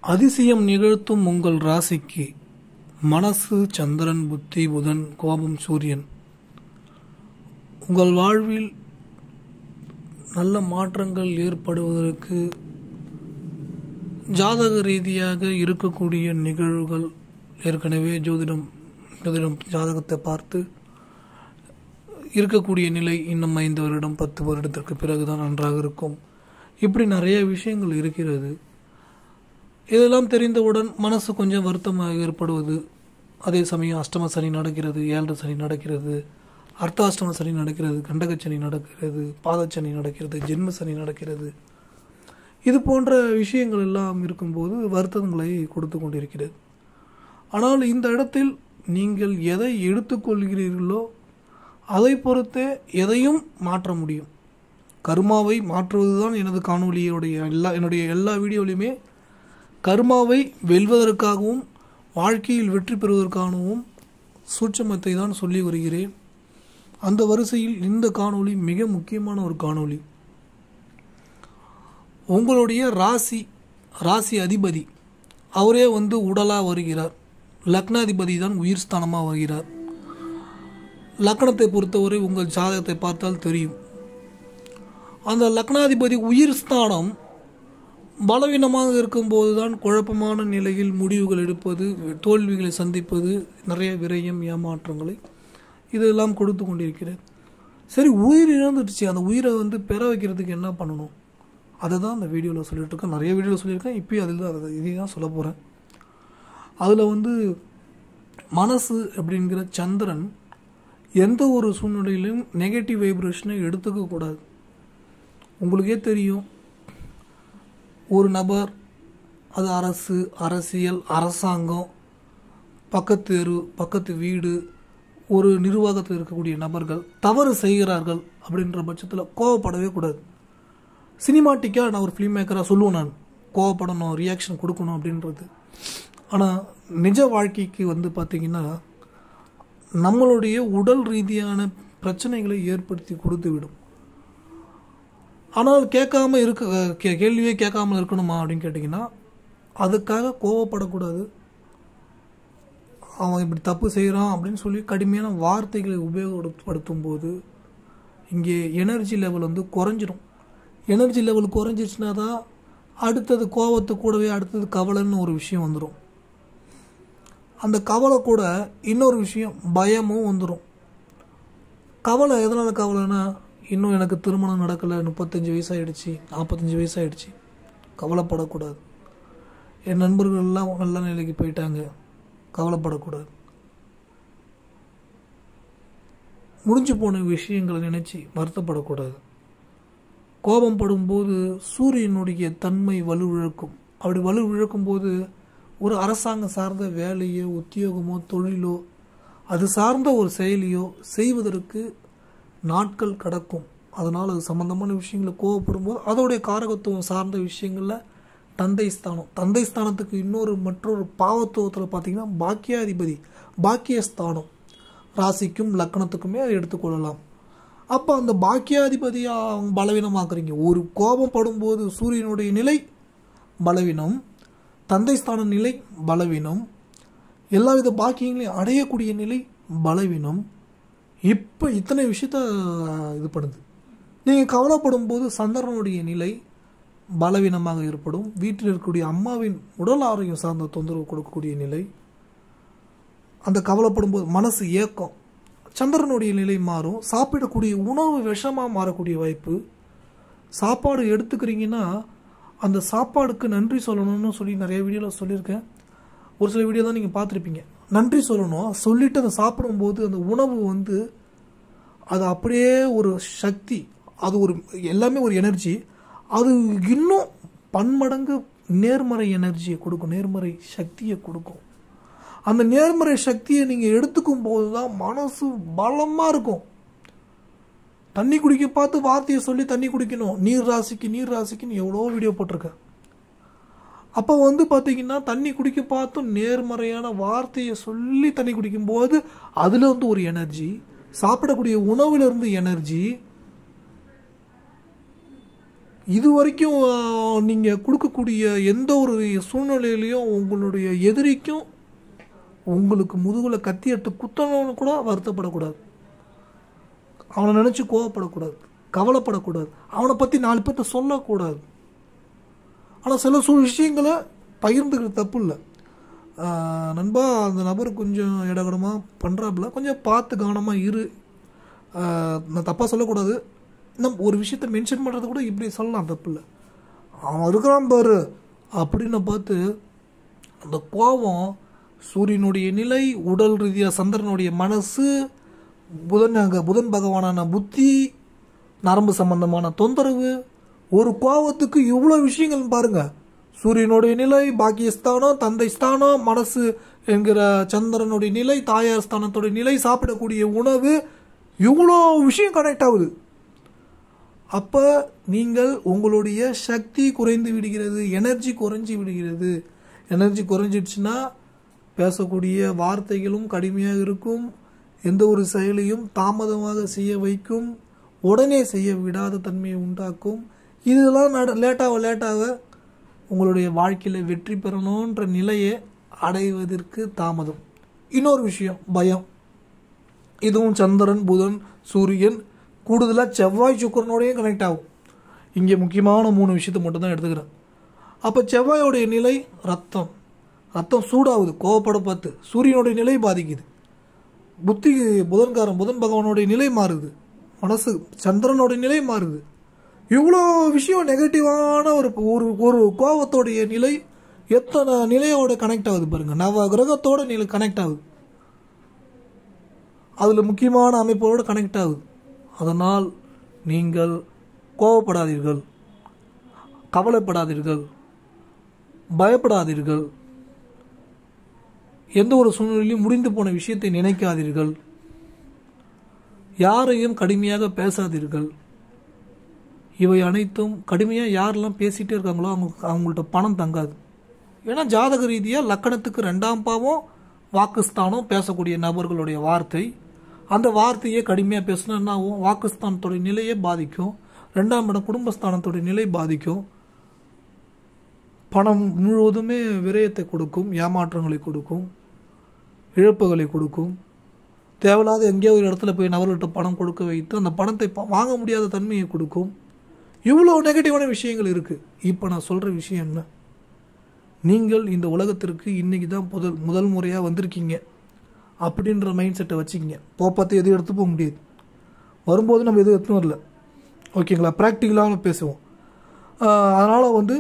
அதிசயம் நிகழ்த்தும் உங்கள் ராசிக்கு மனசு சந்திரன் புத்தி புதன் கோபம் சூரியன் உங்கள் வாழ்வில் நல்ல மாற்றங்கள் ஏற்படுவதற்கு ஜாதக ரீதியாக இருக்கக்கூடிய நிகழ்வுகள் ஏற்கனவே ஜோதிடம் ஜோதிடம் ஜாதகத்தை பார்த்து இருக்கக்கூடிய நிலை இன்னும் ஐந்து வருடம் பத்து வருடத்திற்கு பிறகுதான் நன்றாக இருக்கும் இப்படி நிறைய விஷயங்கள் இருக்கிறது இதெல்லாம் தெரிந்தவுடன் மனசு கொஞ்சம் வருத்தமாக ஏற்படுவது அதே சமயம் அஷ்டம சனி நடக்கிறது ஏழரை சனி நடக்கிறது அர்த்தாஷ்டம சனி நடக்கிறது கண்டகச்சனி நடக்கிறது பாதச்சனி நடக்கிறது ஜென்ம சனி நடக்கிறது இது போன்ற விஷயங்கள் எல்லாம் இருக்கும்போது வருத்தங்களை கொடுத்து கொண்டிருக்கிறது ஆனால் இந்த இடத்தில் நீங்கள் எதை எடுத்துக்கொள்கிறீர்களோ அதை பொறுத்தே எதையும் மாற்ற முடியும் கர்மாவை மாற்றுவதுதான் எனது காணொலியுடைய எல்லா என்னுடைய எல்லா வீடியோலையுமே கர்மாவை வெல்வதற்காகவும் வாழ்க்கையில் வெற்றி பெறுவதற்காகவும் சூட்சமத்தை தான் சொல்லி வருகிறேன் அந்த வரிசையில் இந்த காணொளி மிக முக்கியமான ஒரு காணொளி உங்களுடைய ராசி ராசி அதிபதி அவரே வந்து உடலாக வருகிறார் லக்னாதிபதி தான் உயிர் ஸ்தானமாக வருகிறார் லக்னத்தை பொறுத்தவரை உங்கள் ஜாதகத்தை பார்த்தால் தெரியும் அந்த லக்னாதிபதி உயிர் ஸ்தானம் பலவீனமாக இருக்கும்போது தான் குழப்பமான நிலையில் முடிவுகள் எடுப்பது தோல்விகளை சந்திப்பது நிறைய விரயம் ஏமாற்றங்களை இதெல்லாம் கொடுத்து கொண்டிருக்கிறது சரி உயிர் இழந்துடுச்சு அந்த உயிரை வந்து பெற வைக்கிறதுக்கு என்ன பண்ணணும் அதை தான் அந்த வீடியோவில் சொல்லிட்டு இருக்கேன் நிறைய வீடியோவில் சொல்லியிருக்கேன் இப்போயும் அதில் தான் அதை இதை தான் சொல்ல போகிறேன் அதில் வந்து மனசு அப்படிங்கிற சந்திரன் எந்த ஒரு சூழ்நிலையிலும் நெகட்டிவ் வைப்ரேஷனை எடுத்துக்க கூடாது உங்களுக்கே தெரியும் ஒரு நபர் அது அரசு அரசியல் அரசாங்கம் பக்கத்து தெரு பக்கத்து வீடு ஒரு நிர்வாகத்தில் இருக்கக்கூடிய நபர்கள் தவறு செய்கிறார்கள் அப்படின்ற பட்சத்தில் கோவப்படவே கூடாது சினிமாட்டிக்காக நான் ஒரு ஃபிலிம் மேக்கராக சொல்லுவேன் நான் கோவப்படணும் ரியாக்ஷன் கொடுக்கணும் அப்படின்றது ஆனால் நிஜ வாழ்க்கைக்கு வந்து பார்த்திங்கன்னா நம்மளுடைய உடல் ரீதியான பிரச்சனைகளை ஏற்படுத்தி கொடுத்து விடும் ஆனால் கேட்காம இருக்க கே கேள்வியே கேட்காம இருக்கணுமா அப்படின்னு கேட்டிங்கன்னா அதுக்காக கோவப்படக்கூடாது அவன் இப்படி தப்பு செய்கிறான் அப்படின்னு சொல்லி கடுமையான வார்த்தைகளை உபயோகப்படுத்தும் போது இங்கே எனர்ஜி லெவல் வந்து குறைஞ்சிரும் எனர்ஜி லெவல் குறைஞ்சிருச்சுனா தான் அடுத்தது கோவத்து கூடவே அடுத்தது கவலைன்னு ஒரு விஷயம் வந்துடும் அந்த கவலை கூட இன்னொரு விஷயம் பயமும் வந்துடும் கவலை எதனால் கவலைன்னா இன்னும் எனக்கு திருமணம் நடக்கலை முப்பத்தஞ்சு வயசாகிடுச்சு நாற்பத்தஞ்சு வயசாகிடுச்சு கவலைப்படக்கூடாது என் நண்பர்கள் எல்லாம் நல்ல நிலைக்கு போயிட்டாங்க கவலைப்படக்கூடாது முடிஞ்சு போன விஷயங்களை நினச்சி வருத்தப்படக்கூடாது கோபம் படும்போது சூரியனுடைய தன்மை வலுவிழக்கும் அப்படி வலுவிழக்கும் போது ஒரு அரசாங்கம் சார்ந்த வேலையோ உத்தியோகமோ தொழிலோ அது சார்ந்த ஒரு செயலியோ செய்வதற்கு நாட்கள் கடக்கும் அதனால் அது சம்மந்தமான விஷயங்களை கோவப்படும் போது அதோடைய காரகத்துவம் சார்ந்த விஷயங்களில் தந்தை ஸ்தானம் தந்தை ஸ்தானத்துக்கு இன்னொரு மற்றொரு பாவத்துவத்தில் பார்த்தீங்கன்னா பாக்கியாதிபதி பாக்கியஸ்தானம் ராசிக்கும் லக்கணத்துக்குமே அதை எடுத்துக்கொள்ளலாம் அப்போ அந்த பாக்கியாதிபதியாக அவங்க பலவீனமாக்குறீங்க ஒரு கோபம் படும்போது சூரியனுடைய நிலை பலவீனம் தந்தை ஸ்தான நிலை பலவீனம் எல்லாவித பாக்கியங்களையும் அடையக்கூடிய நிலை பலவீனம் இப்போ இத்தனை விஷயத்த இது பண்ணுது நீங்கள் கவலைப்படும் போது சந்திரனுடைய நிலை பலவீனமாக ஏற்படும் வீட்டில் இருக்கக்கூடிய அம்மாவின் உடல் ஆரோக்கியம் சார்ந்த தொந்தரவு கொடுக்கக்கூடிய நிலை அந்த கவலைப்படும் போது மனசு ஏக்கம் சந்திரனுடைய நிலை மாறும் சாப்பிடக்கூடிய உணவு விஷமாக மாறக்கூடிய வாய்ப்பு சாப்பாடு எடுத்துக்கிறீங்கன்னா அந்த சாப்பாடுக்கு நன்றி சொல்லணும்னு சொல்லி நிறைய வீடியோவில் சொல்லியிருக்கேன் ஒரு சில வீடியோ தான் நீங்கள் பார்த்துருப்பீங்க நன்றி சொல்லணும் சொல்லிவிட்டு அதை சாப்பிடும்போது அந்த உணவு வந்து அது அப்படியே ஒரு சக்தி அது ஒரு எல்லாமே ஒரு எனர்ஜி அது இன்னும் பன்மடங்கு நேர்மறை எனர்ஜியை கொடுக்கும் நேர்மறை சக்தியை கொடுக்கும் அந்த நேர்மறை சக்தியை நீங்கள் எடுத்துக்கும் போது தான் மனசு பலமாக இருக்கும் தண்ணி குடிக்க பார்த்து வார்த்தையை சொல்லி தண்ணி குடிக்கணும் நீர் ராசிக்கு நீர் ராசிக்குன்னு எவ்வளோ வீடியோ போட்டிருக்கேன் அப்போ வந்து பார்த்தீங்கன்னா தண்ணி குடிக்க பார்த்தும் நேர்மறையான வார்த்தையை சொல்லி தண்ணி குடிக்கும்போது அதில் வந்து ஒரு எனர்ஜி சாப்பிடக்கூடிய உணவிலிருந்து எனர்ஜி இது வரைக்கும் நீங்கள் கொடுக்கக்கூடிய எந்த ஒரு சூழ்நிலையிலையும் உங்களுடைய எதிரிக்கும் உங்களுக்கு முதுகில் கத்தி எடுத்து குத்தணும்னு கூட வருத்தப்படக்கூடாது அவனை நினச்சி கோவப்படக்கூடாது கவலைப்படக்கூடாது அவனை பற்றி நாலு பேர்த்த சொல்லக்கூடாது ஆனால் சில சூழ் விஷயங்களை பகிர்ந்துக்கிறது தப்பு இல்லை ஆஹ் நண்பா அந்த நபர் கொஞ்சம் இடகடமாக பண்ணுறாப்புல கொஞ்சம் பார்த்து கவனமாக இரு ஆஹ் நான் தப்பாக சொல்லக்கூடாது நம்ம ஒரு விஷயத்த மென்ஷன் பண்ணுறது கூட இப்படி சொல்லலாம் தப்பு இல்லை அவன் இருக்கிறான் பாரு அப்படின்னு பார்த்து அந்த கோபம் சூரியனுடைய நிலை உடல் ரீதியாக சந்திரனுடைய மனசு புதன் அங்க புதன் பகவானான புத்தி நரம்பு சம்பந்தமான தொந்தரவு ஒரு கோபத்துக்கு இவ்வளோ விஷயங்கள் பாருங்க சூரியனுடைய நிலை பாக்கிய ஸ்தானம் தந்தை ஸ்தானம் மனசு என்கிற சந்திரனுடைய நிலை தாயார் ஸ்தானத்துடைய நிலை சாப்பிடக்கூடிய உணவு இவ்வளோ விஷயம் கனெக்ட் ஆகுது அப்போ நீங்கள் உங்களுடைய சக்தி குறைந்து விடுகிறது எனர்ஜி குறைஞ்சி விடுகிறது எனர்ஜி குறைஞ்சிடுச்சுன்னா பேசக்கூடிய வார்த்தைகளும் கடுமையாக இருக்கும் எந்த ஒரு செயலையும் தாமதமாக செய்ய வைக்கும் உடனே செய்ய விடாத தன்மையை உண்டாக்கும் இதெல்லாம் நட லேட்டாக லேட்டாக உங்களுடைய வாழ்க்கையில் வெற்றி பெறணுன்ற நிலையை அடைவதற்கு தாமதம் இன்னொரு விஷயம் பயம் இதுவும் சந்திரன் புதன் சூரியன் கூடுதலாக செவ்வாய் சுக்கரனோடையும் கனெக்ட் ஆகும் இங்கே முக்கியமான மூணு விஷயத்தை மட்டும் தான் எடுத்துக்கிறேன் அப்போ செவ்வாயோடைய நிலை ரத்தம் ரத்தம் சூடாகுது கோவப்பட பார்த்து சூரியனுடைய நிலை பாதிக்குது புத்தி புதன்காரன் புதன் பகவானுடைய நிலை மாறுது மனசு சந்திரனுடைய நிலை மாறுது இவ்வளோ விஷயம் நெகட்டிவான ஒரு ஒரு ஒரு கோபத்தோடைய நிலை எத்தனை நிலையோட கனெக்ட் ஆகுது பாருங்க நவ கிரகத்தோட நிலை கனெக்ட் ஆகுது அதில் முக்கியமான அமைப்போடு கனெக்ட் ஆகுது அதனால் நீங்கள் கோவப்படாதீர்கள் கவலைப்படாதீர்கள் பயப்படாதீர்கள் எந்த ஒரு சூழ்நிலையிலும் முடிந்து போன விஷயத்தை நினைக்காதீர்கள் யாரையும் கடுமையாக பேசாதீர்கள் இவை அனைத்தும் கடுமையாக யாரெல்லாம் பேசிகிட்டே இருக்காங்களோ அவங்க அவங்கள்ட்ட பணம் தங்காது ஏன்னா ஜாதக ரீதியாக லக்கணத்துக்கு ரெண்டாம் பாவம் வாக்குஸ்தானம் பேசக்கூடிய நபர்களுடைய வார்த்தை அந்த வார்த்தையை கடுமையாக பேசினா என்ன ஆகும் வாக்குஸ்தானத்துடைய நிலையை பாதிக்கும் ரெண்டாம் இடம் குடும்பஸ்தானத்துடைய நிலை பாதிக்கும் பணம் முழுவதுமே விரயத்தை கொடுக்கும் ஏமாற்றங்களை கொடுக்கும் இழப்புகளை கொடுக்கும் தேவையில்லாத எங்கேயோ ஒரு இடத்துல போய் நபர்கள்ட்ட பணம் கொடுக்க வைத்து அந்த பணத்தை ப- வாங்க முடியாத தன்மையை கொடுக்கும் இவ்வளோ நெகட்டிவான விஷயங்கள் இருக்குது இப்போ நான் சொல்கிற விஷயம் என்ன நீங்கள் இந்த உலகத்திற்கு இன்றைக்கி தான் முதல் முதல் முறையாக வந்திருக்கீங்க அப்படின்ற மைண்ட் செட்டை வச்சுக்கிங்க போ பார்த்து எதுவும் எடுத்து போக முடியாது வரும்போது நம்ம எதுவும் எடுத்துன்னு வரல ஓகேங்களா ப்ராக்டிக்கலாக பேசுவோம் அதனால் வந்து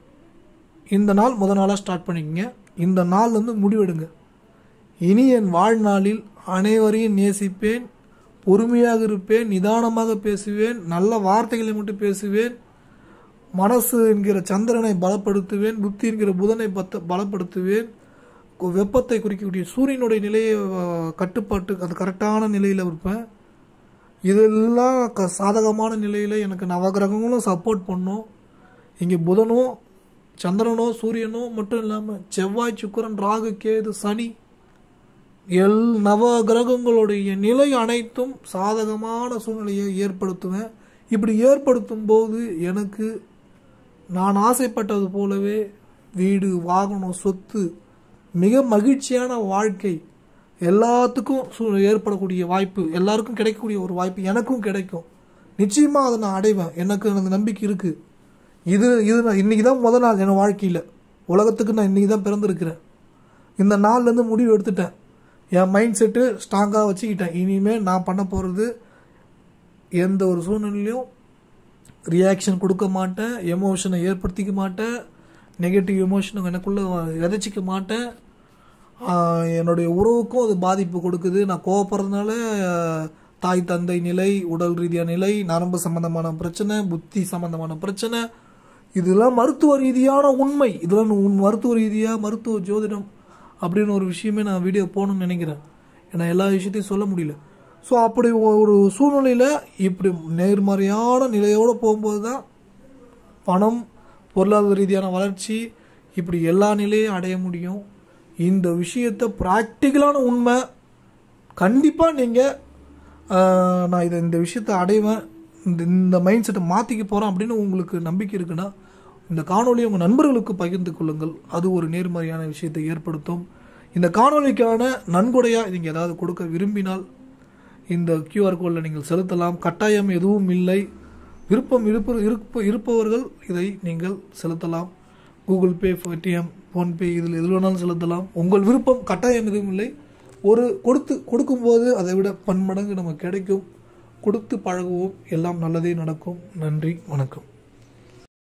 இந்த நாள் முத நாளாக ஸ்டார்ட் பண்ணிக்கங்க இந்த நாள்லேருந்து முடிவெடுங்க இனி என் வாழ்நாளில் அனைவரையும் நேசிப்பேன் பொறுமையாக இருப்பேன் நிதானமாக பேசுவேன் நல்ல வார்த்தைகளை மட்டும் பேசுவேன் மனசு என்கிற சந்திரனை பலப்படுத்துவேன் புத்தி என்கிற புதனை பத்த பலப்படுத்துவேன் கு- வெப்பத்தை குறிக்கக்கூடிய சூரியனுடைய நிலையை அஹ், கட்டுப்பாட்டு அது கரெக்டான நிலையில் இருப்பேன் இதெல்லாம் க சாதகமான நிலையில் எனக்கு நவகிரகங்களும் சப்போர்ட் பண்ணும் இங்கே புதனும் சந்திரனோ சூரியனோ மட்டும் இல்லாமல் செவ்வாய் சுக்கிரன் ராகு கேது சனி எல் நவ கிரகங்களுடைய நிலை அனைத்தும் சாதகமான சூழ்நிலையை ஏற்படுத்துவேன் இப்படி ஏற்படுத்தும் போது எனக்கு நான் ஆசைப்பட்டது போலவே வீடு வாகனம் சொத்து மிக மகிழ்ச்சியான வாழ்க்கை எல்லாத்துக்கும் சூ ஏற்படக்கூடிய வாய்ப்பு எல்லாருக்கும் கிடைக்கக்கூடிய ஒரு வாய்ப்பு எனக்கும் கிடைக்கும் நிச்சயமாக அதை நான் அடைவேன் எனக்கு அந்த நம்பிக்கை இருக்குது இது இது நான் இன்றைக்கி தான் முத நாள் என் வாழ்க்கையில் உலகத்துக்கு நான் இன்றைக்கி தான் பிறந்திருக்கிறேன் இந்த நாள்லேருந்து முடிவு எடுத்துட்டேன் என் மைண்ட் செட்டு ஸ்ட்ராங்காக வச்சுக்கிட்டேன் இனிமேல் நான் பண்ண போகிறது எந்த ஒரு சூழ்நிலையிலும் ரியாக்ஷன் கொடுக்க மாட்டேன் எமோஷனை ஏற்படுத்திக்க மாட்டேன் நெகட்டிவ் எமோஷனை எனக்குள்ளே விதைச்சிக்க மாட்டேன் ஆஹ் என்னுடைய உறவுக்கும் அது பாதிப்பு கொடுக்குது நான் கோவப்படுறதுனால ஆஹ், தாய் தந்தை நிலை உடல் ரீதியான நிலை நரம்பு சம்பந்தமான பிரச்சனை புத்தி சம்பந்தமான பிரச்சனை இதெல்லாம் மருத்துவ ரீதியான உண்மை இதெல்லாம் உன் மருத்துவ ரீதியாக மருத்துவ ஜோதிடம் அப்படின்னு ஒரு விஷயமே நான் வீடியோ போகணும்னு நினைக்கிறேன் ஏன்னா எல்லா விஷயத்தையும் சொல்ல முடியல ஸோ அப்படி ஒரு சூழ்நிலையில் இப்படி நேர்மறையான நிலையோடு போகும்போது தான் பணம் பொருளாதார ரீதியான வளர்ச்சி இப்படி எல்லா நிலையும் அடைய முடியும் இந்த விஷயத்தை ப்ராக்டிக்கலான உண்மை கண்டிப்பாக நீங்கள் நான் இதை இந்த விஷயத்தை அடைவேன் இந்த இந்த மைண்ட் செட்டை மாற்றிக்க போகிறோம் அப்படின்னு உங்களுக்கு நம்பிக்கை இருக்குன்னா இந்த காணொலியை உங்கள் நண்பர்களுக்கு பகிர்ந்து கொள்ளுங்கள் அது ஒரு நேர்மறையான விஷயத்தை ஏற்படுத்தும் இந்த காணொலிக்கான நன்கொடையாக நீங்கள் ஏதாவது கொடுக்க விரும்பினால் இந்த கியூஆர் கோடில் நீங்கள் செலுத்தலாம் கட்டாயம் எதுவும் இல்லை விருப்பம் இருப்ப இருப்ப இருப்பவர்கள் இதை நீங்கள் செலுத்தலாம் கூகுள் பே பேடிஎம் ஃபோன்பே இதில் எதில் வேணாலும் செலுத்தலாம் உங்கள் விருப்பம் கட்டாயம் எதுவும் இல்லை ஒரு கொடுத்து கொடுக்கும்போது அதை விட பன்மடங்கு நமக்கு கிடைக்கும் கொடுத்து பழகுவோம் எல்லாம் நல்லதே நடக்கும் நன்றி வணக்கம்